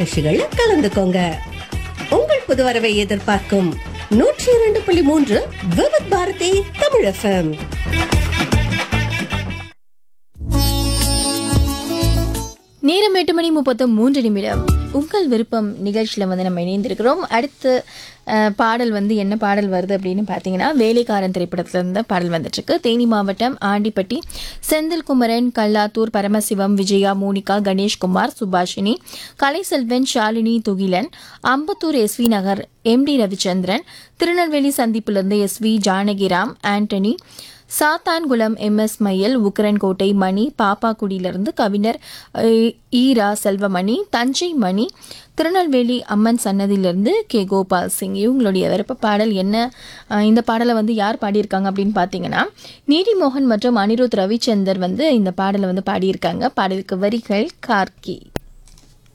நிகழ்ச்சிகள்ல கலந்துக்கோங்க உங்கள் புது வரவை எதிர்பார்க்கும் நூற்றி இரண்டு புள்ளி மூன்று விவித் பாரதி தமிழ் எஃப்எம் நேரம் எட்டு மணி முப்பத்து மூன்று நிமிடம் உங்கள் விருப்பம் நிகழ்ச்சியில் வந்து நம்ம இணைந்திருக்கிறோம் அடுத்து அஹ், பாடல் வந்து என்ன பாடல் வருது அப்படின்னு பார்த்தீங்கன்னா வேலைக்காரன் திரைப்படத்துல இருந்து பாடல் வந்துட்டுருக்கு தேனி மாவட்டம் Andipatti Senthilkumaran Kallathur Paramasivam Vijaya Monica Ganeshkumar Subhashini Kalaiselvan Shalini Thugilan Ambattur SV Nagar MD Ravichandran Tirunelveli சந்திப்பிலிருந்து SV Janakiram Antony Sathankulam MS மையல் உக்கரன்கோட்டை மணி பாப்பாக்குடியிலிருந்து கவிஞர் அஹ், ஈரா செல்வமணி தஞ்சை மணி திருநெல்வேலி அம்மன் சன்னதியிலிருந்து கே கோபால் சிங் இவங்களுடைய விருப்ப பாடல் என்ன அஹ், இந்த பாடலை வந்து யார் பாடியிருக்காங்க அப்படின்னு பார்த்தீங்கன்னா நீதிமோகன் மற்றும் அனிருத் ரவிச்சந்தர் வந்து இந்த பாடலை வந்து பாடியிருக்காங்க பாடலுக்கு வரிகள் கார்கி